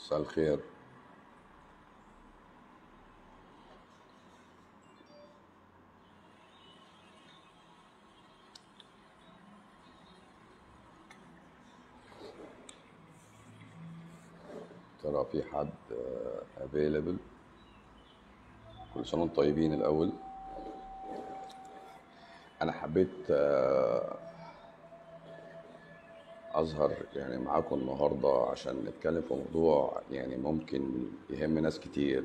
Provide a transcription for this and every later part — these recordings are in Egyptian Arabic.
مساء الخير ترى في حد افيلبل كل سنة وانتم طيبين الأول أنا حبيت آه، أظهر يعني معاكم النهاردة عشان نتكلم في موضوع يعني ممكن يهم ناس كتير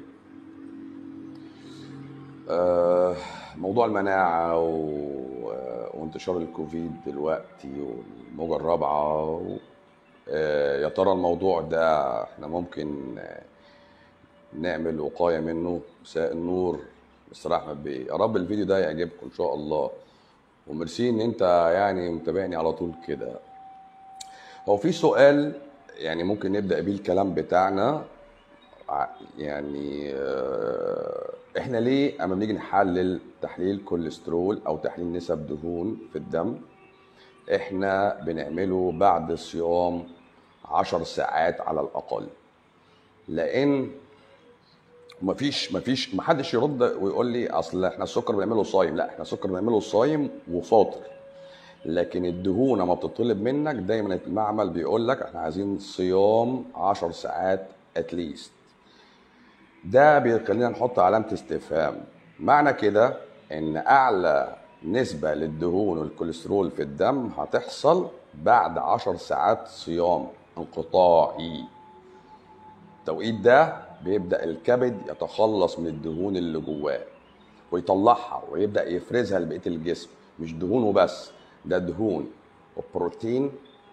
آه، موضوع المناعة و- وانتشار الكوفيد دلوقتي والموجة الرابعة و- آه، يا ترى الموضوع ده احنا ممكن آه، نعمل وقاية منه مساء النور مستر أحمد بيه يا رب الفيديو ده يعجبكم إن شاء الله وميرسي إن أنت يعني متابعني على طول كده هو في سؤال يعني ممكن نبدأ بيه الكلام بتاعنا ع- يعني آه، احنا ليه اما بنيجي نحلل تحليل كوليسترول او تحليل نسب دهون في الدم احنا بنعمله بعد صيام عشر ساعات على الاقل لان مفيش مفيش محدش يرد ويقول لي اصل احنا السكر بنعمله صايم لا احنا السكر بنعمله صايم وفاطر لكن الدهون لما بتطلب منك دايما المعمل بيقول لك احنا عايزين صيام 10 ساعات اتليست ده بيخلينا نحط علامة استفهام معنى كده ان اعلى نسبة للدهون والكوليسترول في الدم هتحصل بعد 10 ساعات صيام انقطاعي التوقيت ده بيبدأ الكبد يتخلص من الدهون اللي جواه ويطلعها ويبدأ يفرزها لبقية الجسم مش دهون وبس ده دهون وبروتين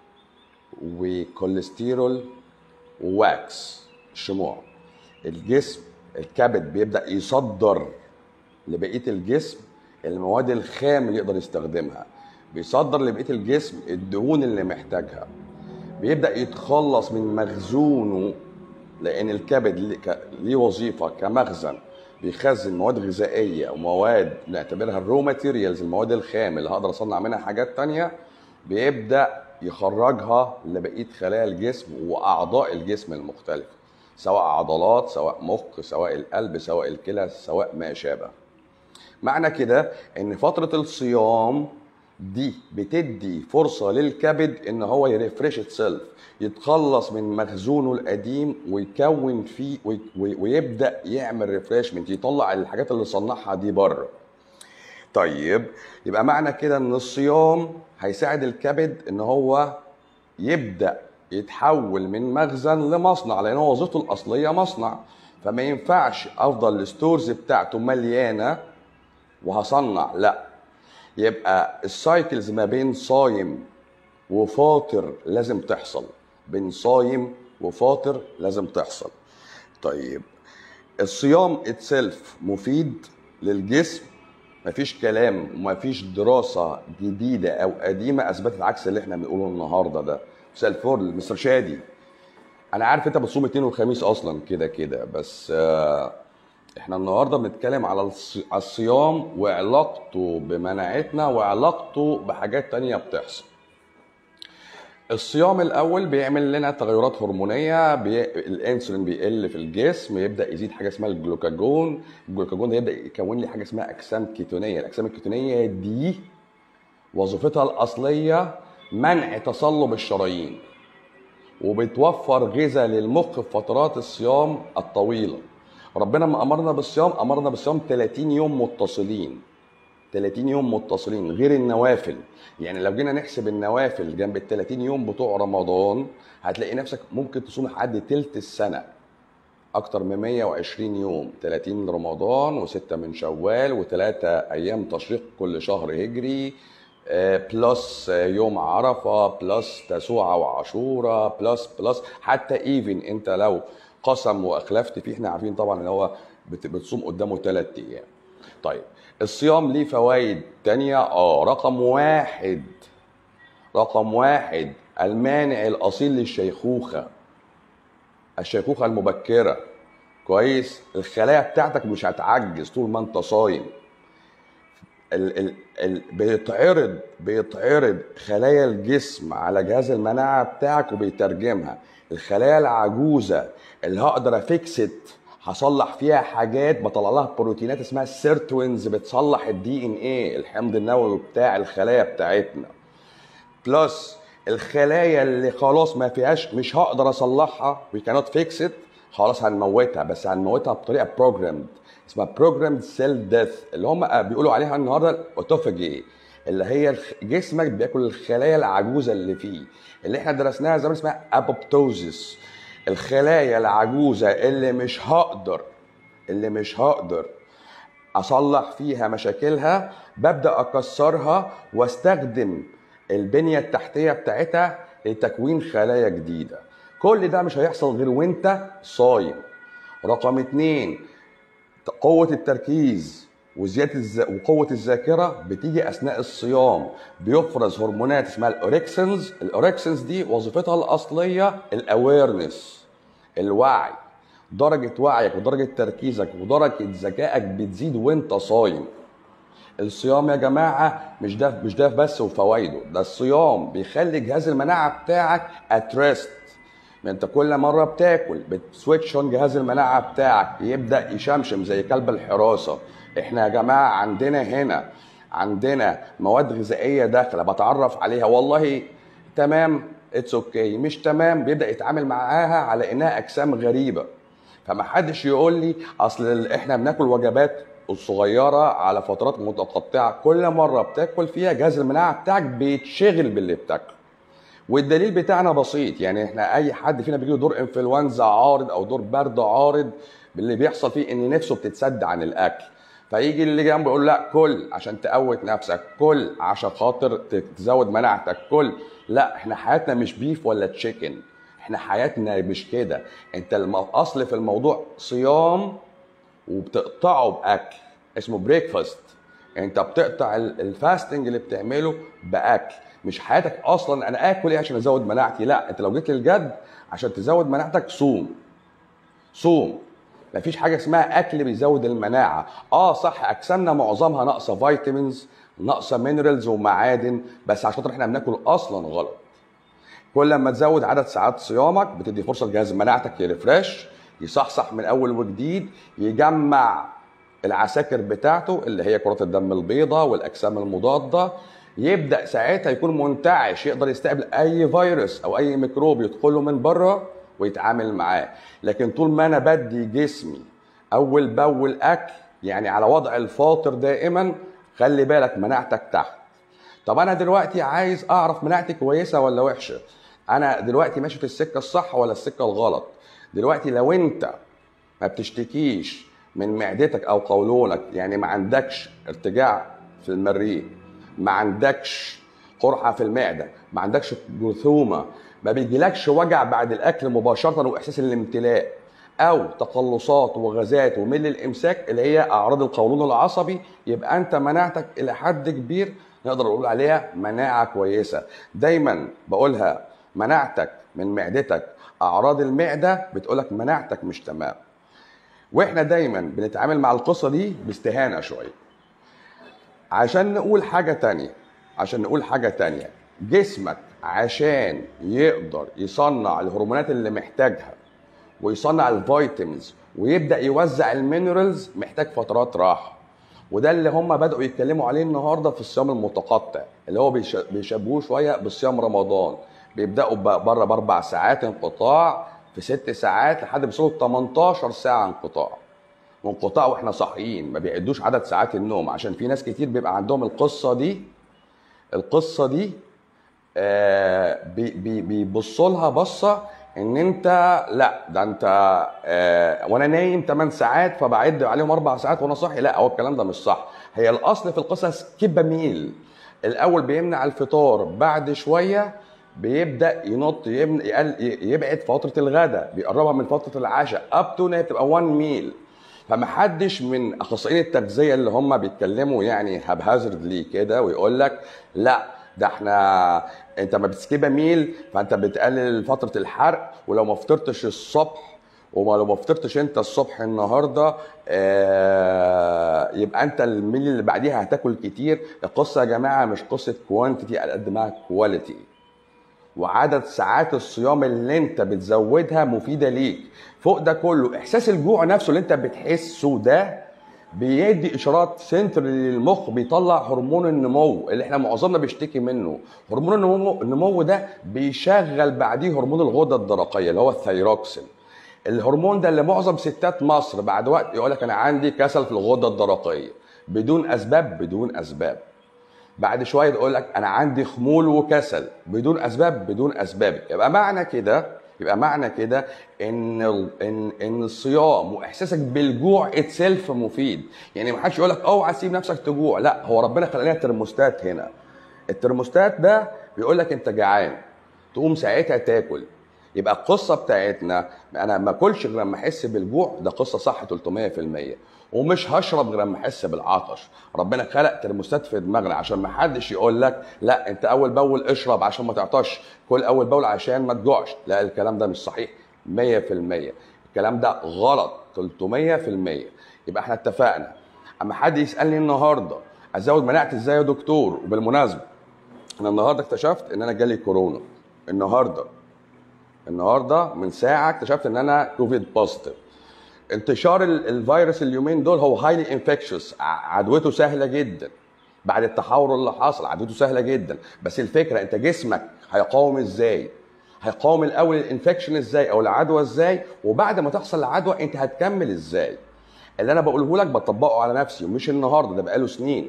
وكوليسترول وواكس الشموع الجسم الكبد بيبدأ يصدر لبقية الجسم المواد الخام اللي يقدر يستخدمها بيصدر لبقية الجسم الدهون اللي محتاجها بيبدأ يتخلص من مخزونه لأن الكبد ليه- ك- ليه وظيفة كمخزن بيخزن مواد غذائية ومواد نعتبرها الرو ماتيريالز المواد الخام اللي هقدر أصنع منها حاجات تانية بيبدأ يخرجها لبقية خلايا الجسم وأعضاء الجسم المختلفة سواء عضلات سواء مخ سواء القلب سواء الكلى سواء ما شابه معنى كده ان فترة الصيام دي بتدي فرصة للكبد ان هو يرفرش اتسيلف يتخلص من مخزونه القديم ويكون فيه وي- وي- ويبدأ يعمل ريفريشمنت يطلع الحاجات اللي صنعها دي بره طيب يبقى معنى كده ان الصيام هيساعد الكبد ان هو يبدا يتحول من مخزن لمصنع لان هو وظيفته الاصليه مصنع فما ينفعش افضل الستورز بتاعته مليانه وهصنع لا يبقى السايكلز ما بين صايم وفاطر لازم تحصل بين صايم وفاطر لازم تحصل طيب الصيام اتسلف مفيد للجسم مفيش كلام ومفيش دراسة جديدة أو قديمة أثبتت عكس اللي احنا بنقوله النهاردة ده مساء الفل مستر شادي أنا عارف أنت بتصوم الاثنين والخميس أصلا كده كده بس آه، احنا النهارده بنتكلم على الص- على الصيام وعلاقته بمناعتنا وعلاقته بحاجات تانية بتحصل الصيام الاول بيعمل لنا تغيرات هرمونيه بي... الانسولين بيقل في الجسم يبدا يزيد حاجه اسمها الجلوكاجون الجلوكاجون ده يبدا يكون لي حاجه اسمها اجسام كيتونيه الاجسام الكيتونيه دي وظيفتها الاصليه منع تصلب الشرايين وبتوفر غذاء للمخ في فترات الصيام الطويله ربنا ما امرنا بالصيام امرنا بالصيام 30 يوم متصلين 30 يوم متصلين غير النوافل يعني لو جينا نحسب النوافل جنب ال 30 يوم بتوع رمضان هتلاقي نفسك ممكن تصوم لحد تلت السنه اكتر من 120 يوم 30 رمضان و6 من شوال وثلاثة ايام تشريق كل شهر هجري آه، بلس آه، يوم عرفه بلس تسوعه وعاشوره بلس بلس حتى ايفن انت لو قسم واخلفت فيه احنا عارفين طبعا ان هو بت- بتصوم قدامه ثلاث ايام طيب الصيام ليه فوائد تانية اه رقم واحد رقم واحد المانع الاصيل للشيخوخه الشيخوخه المبكره كويس الخلايا بتاعتك مش هتعجز طول ما انت صايم ال ال ال بيتعرض بيتعرض خلايا الجسم على جهاز المناعه بتاعك وبيترجمها الخلايا العجوزه اللي هقدر افكست هصلح فيها حاجات بطلع لها بروتينات اسمها السيرتوينز بتصلح الدي ان ايه الحمض النووي بتاع الخلايا بتاعتنا بلس الخلايا اللي خلاص ما فيهاش مش هقدر اصلحها وي كانوت فيكس ات خلاص هنموتها بس هنموتها بطريقه بروجرامد اسمها بروجرامد سيل ديث اللي هم بيقولوا عليها النهارده الاوتوفاجي اللي هي جسمك بياكل الخلايا العجوزه اللي فيه اللي احنا درسناها زمان اسمها ابوبتوزيس الخلايا العجوزه اللي مش هقدر اللي مش هقدر اصلح فيها مشاكلها ببدا اكسرها واستخدم البنيه التحتيه بتاعتها لتكوين خلايا جديده كل ده مش هيحصل غير وانت صايم رقم اتنين قوة التركيز وزيادة الز... وقوة الذاكرة بتيجي أثناء الصيام بيفرز هرمونات اسمها الأوريكسنز الأوريكسنز دي وظيفتها الأصلية الأويرنس الوعي درجة وعيك ودرجة تركيزك ودرجة ذكائك بتزيد وانت صايم الصيام يا جماعة مش ده مش ده بس وفوائده ده الصيام بيخلي جهاز المناعة بتاعك اتريست ما انت كل مره بتاكل بتسويتش اون جهاز المناعه بتاعك يبدا يشمشم زي كلب الحراسه احنا يا جماعه عندنا هنا عندنا مواد غذائيه داخله بتعرف عليها والله تمام اتس اوكي okay. مش تمام بيبدا يتعامل معاها على انها اجسام غريبه فما حدش يقول لي اصل احنا بناكل وجبات الصغيره على فترات متقطعه كل مره بتاكل فيها جهاز المناعه بتاعك بيتشغل باللي بتاكله والدليل بتاعنا بسيط يعني احنا اي حد فينا بيجي دور انفلونزا عارض او دور برد عارض اللي بيحصل فيه ان نفسه بتتسد عن الاكل فيجي اللي جنبه يقول لا كل عشان تقوت نفسك كل عشان خاطر تزود مناعتك كل لا احنا حياتنا مش بيف ولا تشيكن احنا حياتنا مش كده انت الاصل في الموضوع صيام وبتقطعه باكل اسمه بريكفاست انت بتقطع الفاستنج اللي بتعمله باكل مش حياتك اصلا انا اكل ايه عشان ازود مناعتي لا انت لو جيت للجد عشان تزود مناعتك صوم صوم مفيش حاجه اسمها اكل بيزود المناعه اه صح اجسامنا معظمها ناقصه فيتامينز ناقصه مينرالز ومعادن بس عشان خاطر احنا بناكل اصلا غلط كل ما تزود عدد ساعات صيامك بتدي فرصه لجهاز مناعتك يرفرش يصحصح من اول وجديد يجمع العساكر بتاعته اللي هي كرات الدم البيضاء والاجسام المضاده يبدا ساعتها يكون منتعش يقدر يستقبل اي فيروس او اي ميكروب يدخله من بره ويتعامل معاه لكن طول ما انا بدي جسمي اول باول اكل يعني على وضع الفاطر دائما خلي بالك مناعتك تحت طب انا دلوقتي عايز اعرف مناعتي كويسه ولا وحشه انا دلوقتي ماشي في السكه الصح ولا السكه الغلط دلوقتي لو انت ما بتشتكيش من معدتك او قولونك يعني ما عندكش ارتجاع في المريء ما عندكش قرحه في المعده ما عندكش جرثومه ما بيجيلكش وجع بعد الاكل مباشره واحساس الامتلاء او تقلصات وغازات ومل الامساك اللي هي اعراض القولون العصبي يبقى انت مناعتك الى حد كبير نقدر نقول عليها مناعه كويسه دايما بقولها مناعتك من معدتك اعراض المعده بتقولك مناعتك مش تمام واحنا دايما بنتعامل مع القصه دي باستهانه شويه عشان نقول حاجه تانية عشان نقول حاجه تانية جسمك عشان يقدر يصنع الهرمونات اللي محتاجها ويصنع الفيتامينز ويبدا يوزع المينرالز محتاج فترات راحه وده اللي هم بداوا يتكلموا عليه النهارده في الصيام المتقطع اللي هو بيشبهوه شويه بصيام رمضان بيبداوا بره باربع ساعات انقطاع في ست ساعات لحد بيوصلوا 18 ساعه انقطاع وانقطاع واحنا صاحيين ما بيعدوش عدد ساعات النوم عشان في ناس كتير بيبقى عندهم القصه دي القصه دي آه بيبصوا لها بصه ان انت لا ده انت آه وانا نايم 8 ساعات فبعد عليهم اربع ساعات وانا صاحي لا هو الكلام ده مش صح هي الاصل في القصه سكيب ميل الاول بيمنع الفطار بعد شويه بيبدا ينط يبعد فتره الغداء بيقربها من فتره العشاء اب تو بتبقى 1 ميل فمحدش من اخصائيين التغذيه اللي هم بيتكلموا يعني هابهازردلي كده ويقول لك لا ده احنا انت ما بتسكيب ميل فانت بتقلل فتره الحرق ولو ما فطرتش الصبح وما لو ما فطرتش انت الصبح النهارده آه يبقى انت الميل اللي بعديها هتاكل كتير القصه يا جماعه مش قصه كوانتيتي على قد ما كواليتي وعدد ساعات الصيام اللي انت بتزودها مفيده ليك فوق ده كله احساس الجوع نفسه اللي انت بتحسه ده بيدي اشارات سنتر للمخ بيطلع هرمون النمو اللي احنا معظمنا بيشتكي منه هرمون النمو النمو ده بيشغل بعديه هرمون الغده الدرقيه اللي هو الثيروكسين الهرمون ده اللي معظم ستات مصر بعد وقت يقول لك انا عندي كسل في الغده الدرقيه بدون اسباب بدون اسباب بعد شويه يقول لك انا عندي خمول وكسل بدون اسباب بدون اسباب يبقى معنى كده يبقى معنى كده ان ان ان الصيام واحساسك بالجوع اتسلف مفيد يعني ما حدش يقول لك اوعى تسيب نفسك تجوع لا هو ربنا خلق لنا ترموستات هنا الترموستات ده بيقول لك انت جعان تقوم ساعتها تاكل يبقى القصه بتاعتنا انا ما اكلش غير لما احس بالجوع ده قصه صح 300% ومش هشرب غير لما احس بالعطش ربنا خلق ترموستات في دماغنا عشان ما حدش يقول لك لا انت اول باول اشرب عشان ما تعطش كل اول باول عشان ما تجوعش لا الكلام ده مش صحيح 100% الكلام ده غلط 300% يبقى احنا اتفقنا اما حد يسالني النهارده ازود مناعتي ازاي يا دكتور وبالمناسبه انا النهارده اكتشفت ان انا جالي كورونا النهارده النهارده من ساعه اكتشفت ان انا كوفيد بوزيتيف انتشار الفيروس اليومين دول هو هايلي انفكشوس عدوته سهله جدا بعد التحور اللي حصل عدوته سهله جدا بس الفكره انت جسمك هيقاوم ازاي هيقاوم الاول الانفكشن ازاي او العدوى ازاي وبعد ما تحصل العدوى انت هتكمل ازاي اللي انا بقوله لك بطبقه على نفسي ومش النهارده ده بقاله سنين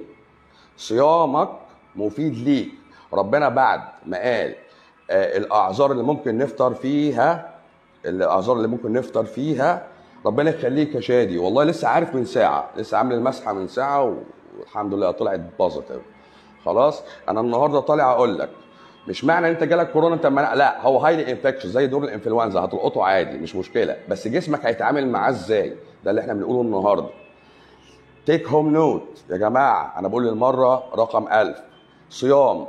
صيامك مفيد ليك ربنا بعد ما قال آه الاعذار اللي ممكن نفطر فيها الاعذار اللي ممكن نفطر فيها ربنا يخليك يا شادي والله لسه عارف من ساعه لسه عامل المسحه من ساعه والحمد لله طلعت بوزيتيف خلاص انا النهارده طالع اقول لك مش معنى انت جالك كورونا انت منع... لا هو هايلي انفكشن زي دور الانفلونزا هتلقطه عادي مش مشكله بس جسمك هيتعامل معاه ازاي ده اللي احنا بنقوله النهارده تيك هوم نوت يا جماعه انا بقول للمره رقم 1000 صيام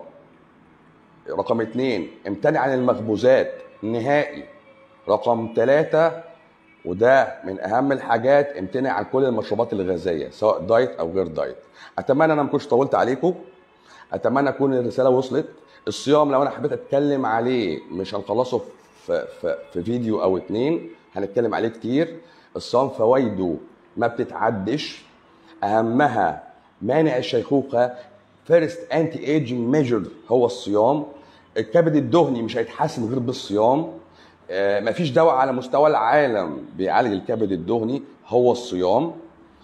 رقم اثنين امتنع عن المخبوزات نهائي رقم ثلاثة وده من اهم الحاجات امتنع عن كل المشروبات الغازيه سواء دايت او غير دايت اتمنى انا ما كنتش طولت عليكم اتمنى اكون الرساله وصلت الصيام لو انا حبيت اتكلم عليه مش هنخلصه في, في, في فيديو او اتنين هنتكلم عليه كتير الصيام فوائده ما بتتعدش اهمها مانع الشيخوخه فيرست انتي ايجنج ميجر هو الصيام الكبد الدهني مش هيتحسن غير بالصيام آه مفيش دواء على مستوى العالم بيعالج الكبد الدهني هو الصيام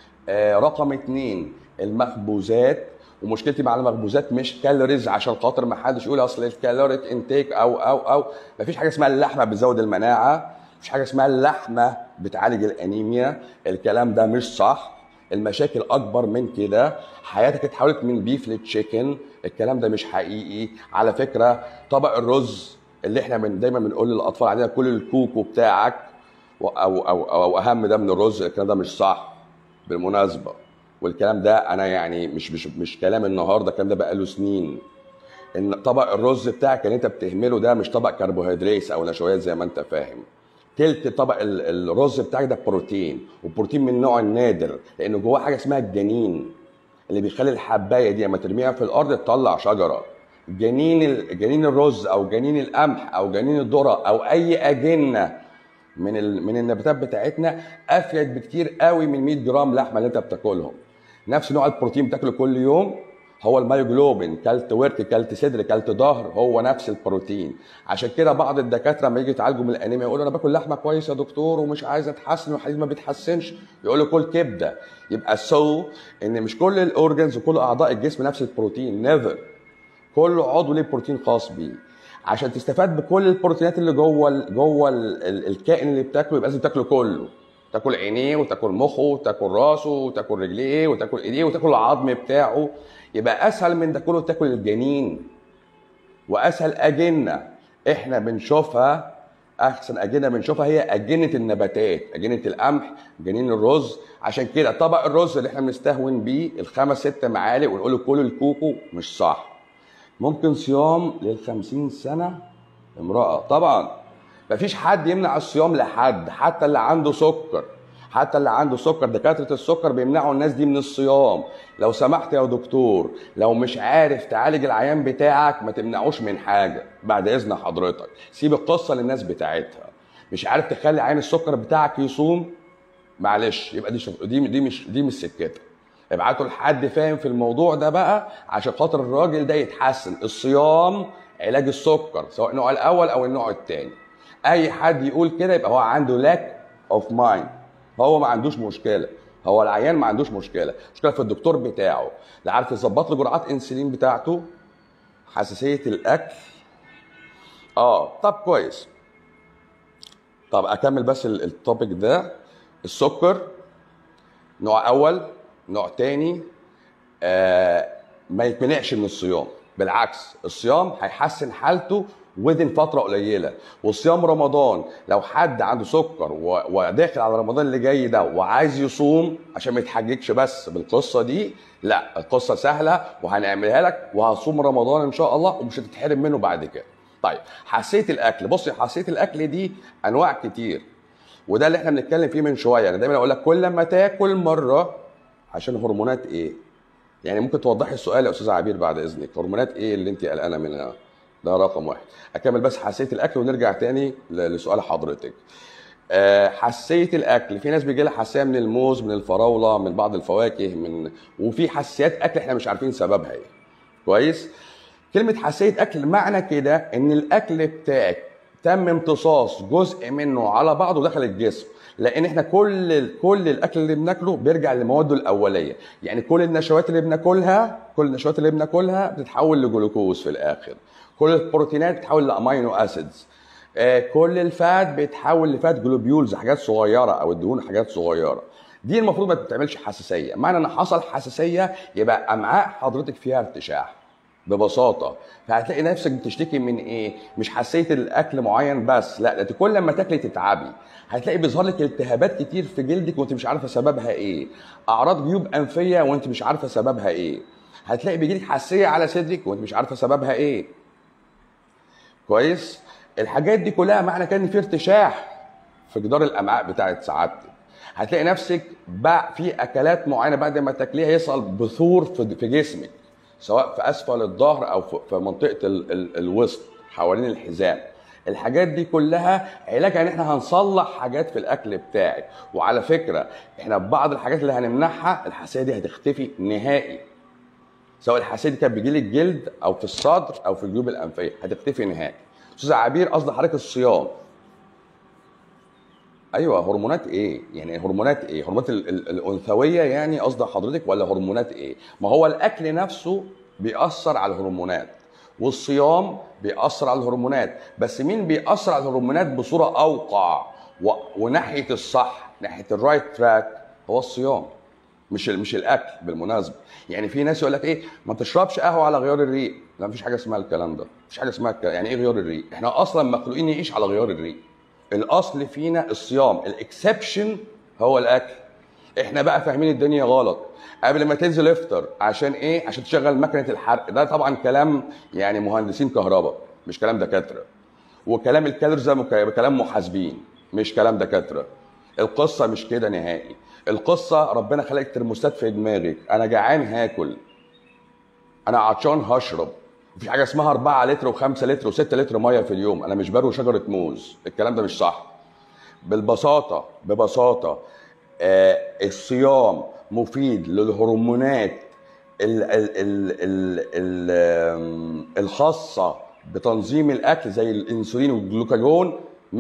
آه رقم اتنين المخبوزات ومشكلتي مع المخبوزات مش كالوريز عشان خاطر ما حدش يقول اصل الكالوريك انتيك او او او مفيش حاجه اسمها اللحمه بتزود المناعه مفيش حاجه اسمها اللحمه بتعالج الانيميا الكلام ده مش صح المشاكل اكبر من كده حياتك اتحولت من بيف لتشيكن الكلام ده مش حقيقي على فكره طبق الرز اللي احنا من دايما بنقول للاطفال عندنا كل الكوكو بتاعك او او او, أو اهم ده من الرز الكلام ده مش صح بالمناسبه والكلام ده انا يعني مش مش مش كلام النهارده الكلام ده بقاله سنين ان طبق الرز بتاعك اللي انت بتهمله ده مش طبق كربوهيدرات او نشويات زي ما انت فاهم تلت طبق الرز بتاعك ده بروتين وبروتين من النوع النادر لان جواه حاجه اسمها الجنين اللي بيخلي الحبايه دي لما ترميها في الارض تطلع شجره جنين جنين الرز او جنين القمح او جنين الذره او اي اجنه من من النباتات بتاعتنا افيد بكتير قوي من 100 جرام لحمه اللي انت بتاكلهم نفس نوع البروتين بتاكله كل يوم هو المايوجلوبين كلت ورك كلت صدر كلت ظهر هو نفس البروتين عشان كده بعض الدكاتره لما يجي يتعالجوا من الانيميا يقولوا انا باكل لحمه كويس يا دكتور ومش عايز اتحسن والحديد ما بيتحسنش يقول له كل كبده يبقى سو so ان مش كل الاورجنز وكل اعضاء الجسم نفس البروتين نيفر كل عضو ليه بروتين خاص بيه عشان تستفاد بكل البروتينات اللي جوه جوه الكائن اللي بتاكله يبقى لازم تاكله كله تاكل عينيه وتاكل مخه وتاكل راسه وتاكل رجليه وتاكل ايديه وتاكل العظم بتاعه يبقى اسهل من ده كله تاكل الجنين واسهل اجنه احنا بنشوفها احسن اجنه بنشوفها هي اجنه النباتات اجنه القمح جنين الرز عشان كده طبق الرز اللي احنا بنستهون بيه الخمس ست معالق ونقول كل الكوكو مش صح ممكن صيام لل 50 سنه امراه طبعا مفيش حد يمنع الصيام لحد حتى اللي عنده سكر حتى اللي عنده سكر دكاتره السكر بيمنعوا الناس دي من الصيام لو سمحت يا دكتور لو مش عارف تعالج العيان بتاعك ما تمنعوش من حاجه بعد اذن حضرتك سيب القصه للناس بتاعتها مش عارف تخلي عين السكر بتاعك يصوم معلش يبقى دي شف... دي دي مش دي مش سكتك ابعتوا لحد فاهم في الموضوع ده بقى عشان خاطر الراجل ده يتحسن الصيام علاج السكر سواء النوع الاول او النوع الثاني اي حد يقول كده يبقى هو عنده لاك اوف مايند هو ما عندوش مشكله هو العيان ما عندوش مشكله مشكله في الدكتور بتاعه لا عارف يظبط له جرعات انسولين بتاعته حساسيه الاكل اه طب كويس طب اكمل بس التوبيك ده السكر نوع اول نوع تاني آه ما يتمنعش من الصيام بالعكس الصيام هيحسن حالته ودن فتره قليله وصيام رمضان لو حد عنده سكر و- وداخل على رمضان اللي جاي ده وعايز يصوم عشان ما يتحججش بس بالقصه دي لا القصه سهله وهنعملها لك وهصوم رمضان ان شاء الله ومش هتتحرم منه بعد كده طيب حساسيه الاكل بصي حساسيه الاكل دي انواع كتير وده اللي احنا بنتكلم فيه من شويه انا دايما اقول لك كل ما تاكل مره عشان هرمونات ايه يعني ممكن توضحي السؤال يا استاذه عبير بعد اذنك هرمونات ايه اللي انت قلقانه منها ده رقم واحد اكمل بس حساسيه الاكل ونرجع تاني ل- لسؤال حضرتك آه، حساسيه الاكل في ناس بيجي لها حساسيه من الموز من الفراوله من بعض الفواكه من وفي حساسيات اكل احنا مش عارفين سببها ايه كويس كلمه حساسيه اكل معنى كده ان الاكل بتاعك تم امتصاص جزء منه على بعضه دخل الجسم لان احنا كل كل الاكل اللي بناكله بيرجع لمواده الاوليه يعني كل النشويات اللي بناكلها كل النشويات اللي بناكلها بتتحول لجلوكوز في الاخر كل البروتينات بتتحول لامينو اسيدز آه، كل الفات بيتحول لفات جلوبيولز حاجات صغيره او الدهون حاجات صغيره دي المفروض ما بتعملش حساسيه معنى ان حصل حساسيه يبقى امعاء حضرتك فيها ارتشاح ببساطه فهتلاقي نفسك بتشتكي من ايه مش حساسيه الاكل معين بس لا ده انت كل لما تاكلي تتعبي هتلاقي بيظهر لك التهابات كتير في جلدك وانت مش عارفه سببها ايه اعراض جيوب انفيه وانت مش عارفه سببها ايه هتلاقي بيجيلك حساسيه على صدرك وانت مش عارفه سببها ايه كويس الحاجات دي كلها معنى كده ان في ارتشاح في جدار الامعاء بتاعت سعادتك هتلاقي نفسك بقى في اكلات معينه بعد ما تاكليها يحصل بثور في في جسمك سواء في اسفل الظهر او في في منطقه ال ال الوسط حوالين الحزام الحاجات دي كلها علاجها ان احنا هنصلح حاجات في الاكل بتاعك وعلى فكره احنا بعض الحاجات اللي هنمنعها الحساسيه دي هتختفي نهائي سواء الحساسيه دي كانت بيجيلك جلد او في الصدر او في الجيوب الانفيه هتختفي نهائي استاذ عبير قصد حضرتك الصيام ايوه هرمونات ايه يعني هرمونات ايه هرمونات ال- ال- الانثويه يعني قصد حضرتك ولا هرمونات ايه ما هو الاكل نفسه بيأثر على الهرمونات والصيام بيأثر على الهرمونات بس مين بيأثر على الهرمونات بصورة أوقع و... وناحية الصح ناحية الرايت تراك هو الصيام مش ال... مش الاكل بالمناسبه يعني في ناس يقول لك ايه ما تشربش قهوه على غيار الريق لا مفيش حاجه اسمها الكلام ده مفيش حاجه اسمها الكلام. يعني ايه غيار الريق احنا اصلا مخلوقين نعيش على غيار الريق الاصل فينا الصيام الاكسبشن هو الاكل احنا بقى فاهمين الدنيا غلط قبل ما تنزل افطر عشان ايه عشان تشغل مكنه الحرق ده طبعا كلام يعني مهندسين كهرباء مش كلام دكاتره وكلام الكالوريز ده مك- كلام محاسبين مش كلام دكاتره القصه مش كده نهائي القصه ربنا خلق ترموستات في دماغك انا جعان هاكل انا عطشان هشرب مفيش حاجه اسمها 4 لتر و5 لتر و6 لتر ميه في اليوم انا مش بروي شجره موز الكلام ده مش صح بالبساطه ببساطه آه الصيام مفيد للهرمونات ال ال ال ال ال آم، الخاصه بتنظيم الاكل زي الانسولين والجلوكاجون 100%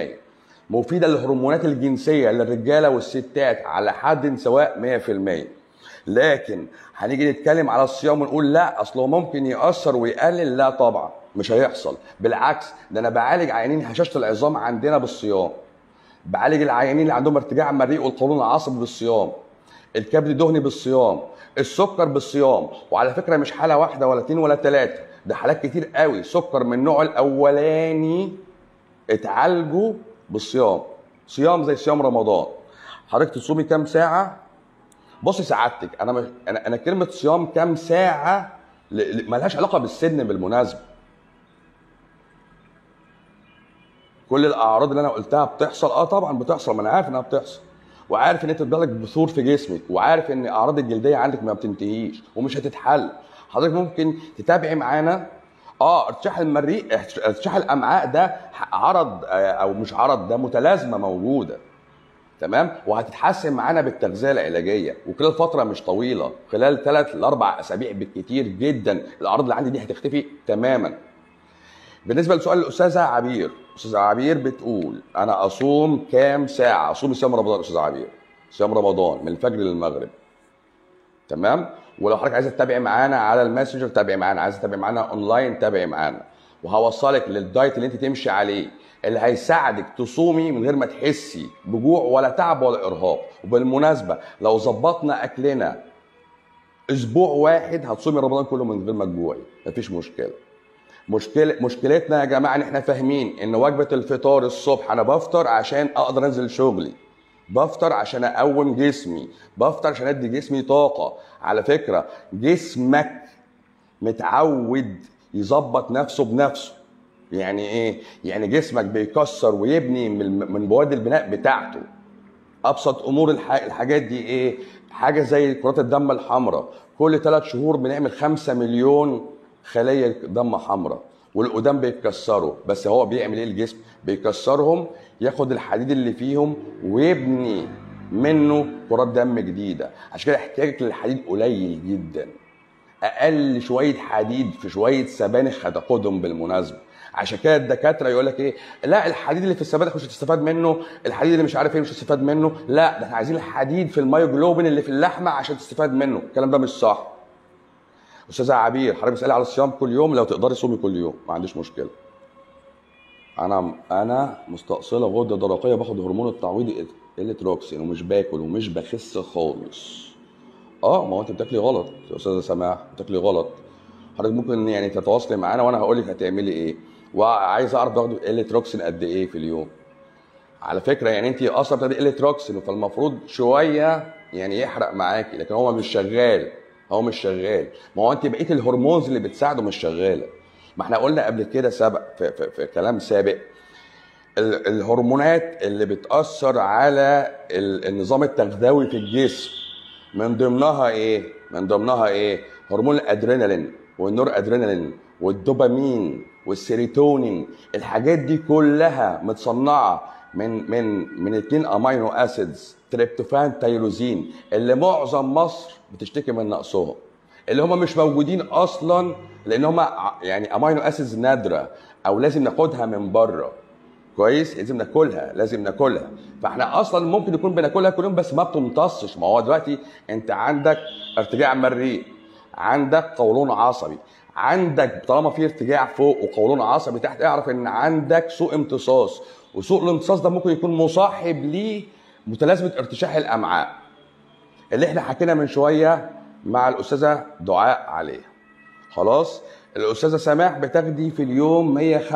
مفيده للهرمونات الجنسيه للرجاله والستات على حد سواء 100% لكن هنيجي نتكلم على الصيام ونقول لا اصله ممكن ياثر ويقلل لا طبعا مش هيحصل بالعكس ده انا بعالج عيانين هشاشه العظام عندنا بالصيام بعالج العيانين اللي عندهم ارتجاع مريء والقولون العصبي بالصيام الكبد الدهني بالصيام السكر بالصيام وعلى فكره مش حاله واحده ولا اتنين ولا تلاته ده حالات كتير قوي سكر من النوع الاولاني اتعالجوا بالصيام صيام زي صيام رمضان حضرتك تصومي كام ساعه بصي سعادتك انا مش انا انا كلمه صيام كام ساعه ل- ل- ملهاش علاقه بالسن بالمناسبه كل الاعراض اللي انا قلتها بتحصل اه طبعا بتحصل ما انا عارف انها بتحصل وعارف ان انت بيجيلك بثور في جسمك وعارف ان اعراض الجلديه عندك ما بتنتهيش ومش هتتحل حضرتك ممكن تتابعي معانا اه ارتشاح المريء ارتشاح الامعاء ده عرض آه، او مش عرض ده متلازمه موجوده تمام وهتتحسن معانا بالتغذيه العلاجيه وخلال فتره مش طويله خلال ثلاث لاربع اسابيع بالكتير جدا الاعراض اللي عندي دي هتختفي تماما بالنسبه لسؤال الاستاذه عبير استاذه عبير بتقول انا اصوم كام ساعه اصوم صيام رمضان استاذه عبير صيام رمضان من الفجر للمغرب تمام ولو حضرتك عايزه تتابعي معانا على الماسنجر تابعي معانا عايزه تتابعي معانا اونلاين تابعي معانا وهوصلك للدايت اللي انت تمشي عليه اللي هيساعدك تصومي من غير ما تحسي بجوع ولا تعب ولا ارهاق وبالمناسبه لو ظبطنا اكلنا اسبوع واحد هتصومي رمضان كله من غير ما تجوعي مفيش مشكله مشكلة مشكلتنا يا جماعة ان احنا فاهمين ان وجبة الفطار الصبح انا بفطر عشان اقدر انزل شغلي بفطر عشان اقوم جسمي بفطر عشان ادي جسمي طاقة على فكرة جسمك متعود يظبط نفسه بنفسه يعني ايه يعني جسمك بيكسر ويبني من من بوادي البناء بتاعته ابسط امور الح... الحاجات دي ايه حاجه زي كرات الدم الحمراء كل ثلاث شهور بنعمل خمسة مليون خلايا دم حمراء والقدام بيتكسروا بس هو بيعمل ايه الجسم بيكسرهم ياخد الحديد اللي فيهم ويبني منه كرات دم جديده عشان كده احتياجك للحديد قليل جدا اقل شويه حديد في شويه سبانخ هتاخدهم بالمناسبه عشان كده الدكاتره يقول لك ايه لا الحديد اللي في السبانخ مش هتستفاد منه الحديد اللي مش عارف ايه مش هتستفاد منه لا ده احنا عايزين الحديد في المايوجلوبين اللي في اللحمه عشان تستفاد منه الكلام ده مش صح استاذه عبير حضرتك بتسالي على الصيام كل يوم لو تقدري صومي كل يوم ما عنديش مشكله انا انا مستأصله غده درقيه باخد هرمون التعويض الاتروكسين ومش باكل ومش بخس خالص اه ما هو انت بتاكلي غلط يا استاذه سماح بتاكلي غلط حضرتك ممكن يعني تتواصلي معانا وانا هقول لك هتعملي ايه وعايز اعرف باخد الاتروكسين قد ايه في اليوم على فكره يعني انت اصلا بتاخدي الاتروكسين فالمفروض شويه يعني يحرق معاكي لكن هو مش شغال هو مش شغال ما هو انت بقيه الهرمونز اللي بتساعده مش شغاله ما احنا قلنا قبل كده سبق في, في, في كلام سابق الهرمونات اللي بتاثر على النظام التغذوي في الجسم من ضمنها ايه من ضمنها ايه هرمون الادرينالين والنور ادرينالين والدوبامين والسيروتونين الحاجات دي كلها متصنعه من من من اثنين امينو اسيدز تريبتوفان تيروزين اللي معظم مصر بتشتكي من نقصهم اللي هم مش موجودين اصلا لان هم يعني امينو اسيدز نادره او لازم ناخدها من بره كويس لازم ناكلها لازم ناكلها فاحنا اصلا ممكن نكون بناكلها كل يوم بس ما بتمتصش ما هو دلوقتي انت عندك ارتجاع مريء عندك قولون عصبي عندك طالما في ارتجاع فوق وقولون عصبي تحت اعرف ان عندك سوء امتصاص وسوء الامتصاص ده ممكن يكون مصاحب ليه متلازمه ارتشاح الامعاء اللي احنا حكينا من شويه مع الاستاذه دعاء عليه خلاص الاستاذه سماح بتاخدي في اليوم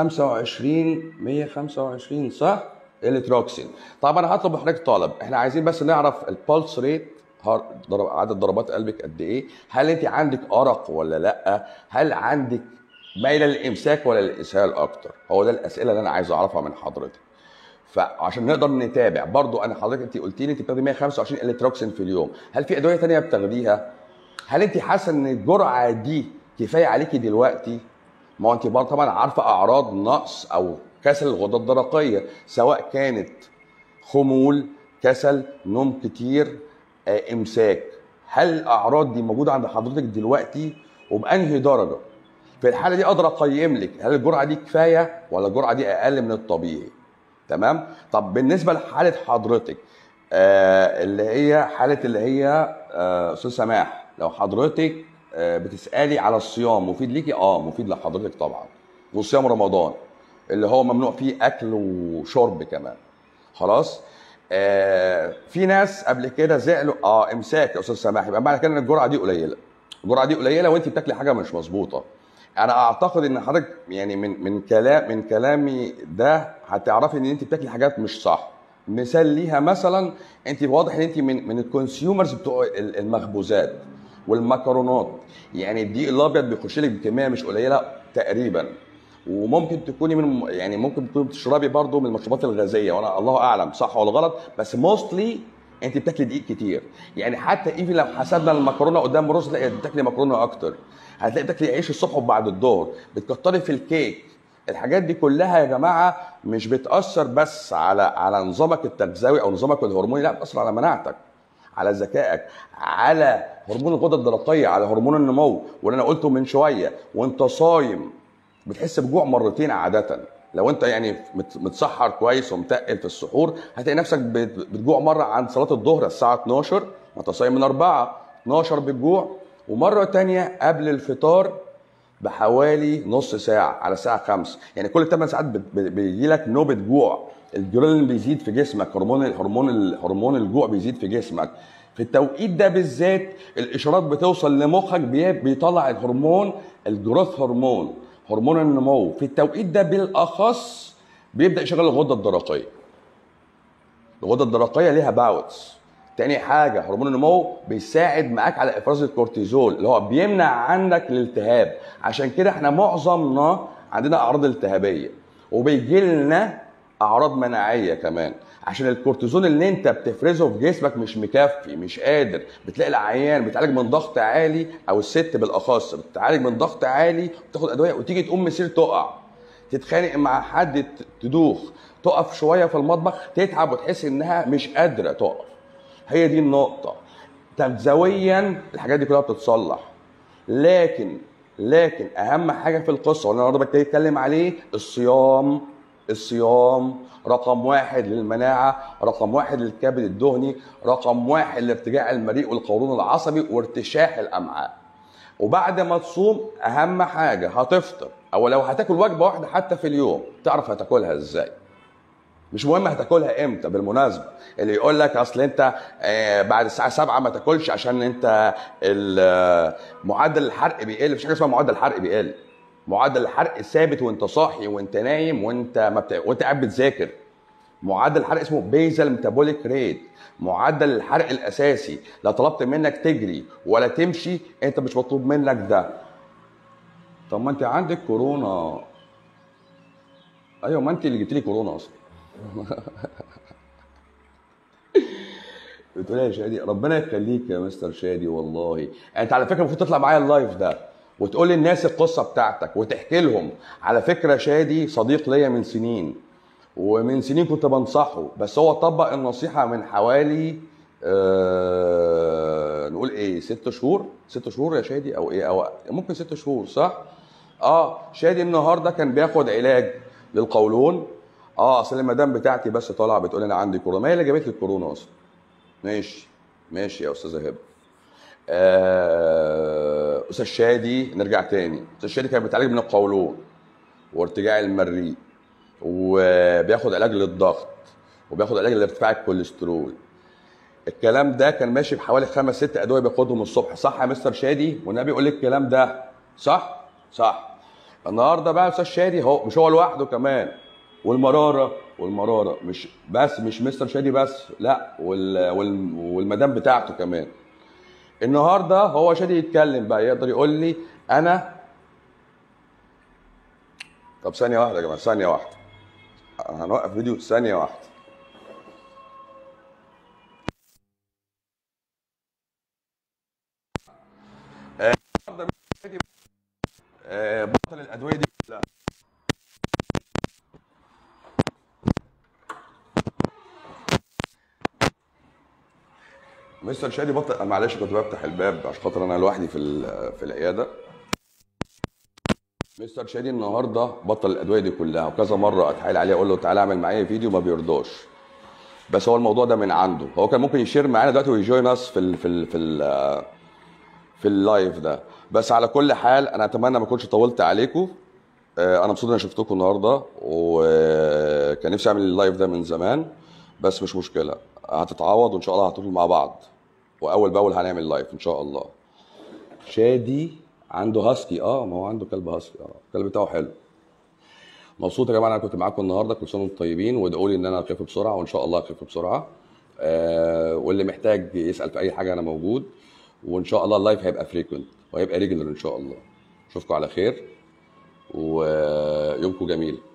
125 125 صح التروكسين طب انا هطلب حضرتك طلب احنا عايزين بس نعرف البلس ريت عدد ضربات قلبك قد ايه هل انت عندك ارق ولا لا هل عندك مايله للامساك ولا للاسهال اكتر هو ده الاسئله اللي انا عايز اعرفها من حضرتك فعشان نقدر نتابع برضو انا حضرتك انت قلتي لي انت بتاخدي 125 التروكسين في اليوم هل في ادويه ثانيه بتاخديها هل انت حاسه ان الجرعه دي كفايه عليكي دلوقتي ما هو انت برضه طبعا عارفه اعراض نقص او كسل الغده الدرقيه سواء كانت خمول كسل نوم كتير آه، امساك هل الاعراض دي موجوده عند حضرتك دلوقتي وبانهي درجه في الحاله دي اقدر اقيم لك هل الجرعه دي كفايه ولا الجرعه دي اقل من الطبيعي تمام طب بالنسبه لحاله حضرتك آه اللي هي حاله اللي هي آه، استاذ سماح لو حضرتك آه بتسالي على الصيام مفيد ليكي اه مفيد لحضرتك طبعا وصيام رمضان اللي هو ممنوع فيه اكل وشرب كمان خلاص آه في ناس قبل كده زعلوا اه امساك يا استاذ سماح يبقى معنى كده ان الجرعه دي قليله الجرعه دي قليله وانت بتاكلي حاجه مش مظبوطه انا اعتقد ان حضرتك يعني من من كلام من كلامي ده هتعرفي ان انت بتاكلي حاجات مش صح مثال ليها مثلا انت واضح ان انت من من الكونسيومرز بتوع المخبوزات والمكرونات يعني الدقيق الابيض بيخش لك بكميه مش قليله تقريبا وممكن تكوني من يعني ممكن تكوني بتشربي برضو من المشروبات الغازيه وانا الله اعلم صح ولا غلط بس موستلي انت بتاكلي دقيق كتير يعني حتى ايفن لو حسبنا المكرونه قدام رز لا بتاكلي مكرونه اكتر هتلاقي بتاكلي عيش الصبح وبعد الظهر بتكتري في الكيك الحاجات دي كلها يا جماعه مش بتاثر بس على على نظامك التغذوي او نظامك الهرموني لا بتاثر على مناعتك على ذكائك على هرمون الغده الدرقيه على هرمون النمو واللي انا قلته من شويه وانت صايم بتحس بجوع مرتين عاده لو انت يعني مت- متسحر كويس ومتقل في السحور هتلاقي نفسك بت- بتجوع مره عند صلاه الظهر الساعه 12 وانت صايم من 4 12 بتجوع ومره تانية قبل الفطار بحوالي نص ساعة على الساعة 5 يعني كل 8 ساعات بيجي لك نوبة جوع الجريلين بيزيد في جسمك هرمون هرمون هرمون الجوع بيزيد في جسمك في التوقيت ده بالذات الاشارات بتوصل لمخك بي- بيطلع الهرمون الجروث هرمون هرمون النمو في التوقيت ده بالاخص بيبدا يشغل الغده الدرقيه الغده الدرقيه ليها باوتس تاني حاجه هرمون النمو بيساعد معاك على افراز الكورتيزول اللي هو بيمنع عنك الالتهاب عشان كده احنا معظمنا عندنا اعراض التهابيه وبيجي لنا اعراض مناعيه كمان عشان الكورتيزون اللي انت بتفرزه في جسمك مش مكفي مش قادر بتلاقي العيان بيتعالج من ضغط عالي او الست بالاخص بتتعالج من ضغط عالي وتاخد ادويه وتيجي تقوم مسير تقع تتخانق مع حد ت- تدوخ تقف شويه في المطبخ تتعب وتحس انها مش قادره تقف هي دي النقطه تغذويا الحاجات دي كلها بتتصلح لكن لكن اهم حاجه في القصه وانا النهارده بتكلم عليه الصيام الصيام رقم واحد للمناعه رقم واحد للكبد الدهني رقم واحد لارتجاع المريء والقولون العصبي وارتشاح الامعاء وبعد ما تصوم اهم حاجه هتفطر او لو هتاكل وجبه واحده حتى في اليوم تعرف هتاكلها ازاي مش مهم هتاكلها امتى بالمناسبه اللي يقول لك اصل انت آه، بعد الساعه 7 ما تاكلش عشان انت ال- آه، معدل الحرق بيقل مفيش حاجه اسمها معدل الحرق بيقل معدل الحرق ثابت وانت صاحي وانت نايم وانت ما بتا... وانت قاعد بتذاكر معدل الحرق اسمه بيزل ميتابوليك ريت معدل الحرق الاساسي لا طلبت منك تجري ولا تمشي انت مش مطلوب منك ده طب ما انت عندك كورونا ايوه ما انت اللي جبت لي كورونا اصلا بتقول يا شادي ربنا يخليك يا مستر شادي والله انت على فكره المفروض تطلع معايا اللايف ده وتقول للناس القصه بتاعتك وتحكي لهم على فكره شادي صديق ليا من سنين ومن سنين كنت بنصحه بس هو طبق النصيحه من حوالي آه نقول ايه ست شهور ست شهور يا شادي او ايه او ممكن ست شهور صح اه شادي النهارده كان بياخد علاج للقولون اه اصل المدام بتاعتي بس طالعه بتقول انا عندي كورونا ما هي اللي جابت لي الكورونا اصلا ماشي ماشي يا استاذه هبه آه، استاذ شادي نرجع تاني استاذ شادي كان بيتعالج من القولون وارتجاع المريء وبياخد علاج للضغط وبياخد علاج لارتفاع الكوليسترول الكلام ده كان ماشي بحوالي خمس ست ادويه بياخدهم الصبح صح يا مستر شادي والنبي يقول لك الكلام ده صح صح النهارده بقى استاذ شادي هو مش هو لوحده كمان والمراره والمراره مش بس مش مستر شادي بس لا وال وال والمدام بتاعته كمان النهارده هو شادي يتكلم بقى يقدر يقول لي انا طب ثانيه واحده يا جماعه ثانيه واحده هنوقف فيديو ثانيه واحده آه، النهارده مستر شادي آه، بطل الادويه دي كلها مستر شادي بطل معلش كنت بفتح الباب عشان خاطر انا لوحدي في ال- في العياده مستر شادي النهارده بطل الادويه دي كلها وكذا مره اتحايل عليه اقول له تعالى اعمل معايا فيديو ما بيرضاش بس هو الموضوع ده من عنده هو كان ممكن يشير معانا دلوقتي ويجوين اس في ال في ال في ال في اللايف ده بس على كل حال انا اتمنى ما اكونش طولت عليكم آه، انا مبسوط ان انا شفتكم النهارده وكان نفسي اعمل اللايف ده من زمان بس مش مشكله هتتعوض وان شاء الله هتطول مع بعض واول باول هنعمل لايف ان شاء الله شادي عنده هاسكي اه ما هو عنده كلب هاسكي اه الكلب بتاعه حلو مبسوط يا جماعه انا كنت معاكم النهارده كل سنه وانتم طيبين وادعوا لي ان انا اخف بسرعه وان شاء الله اخف بسرعه آه واللي محتاج يسال في اي حاجه انا موجود وان شاء الله اللايف هيبقى فريكونت وهيبقى ريجولر ان شاء الله اشوفكم على خير ويومكم جميل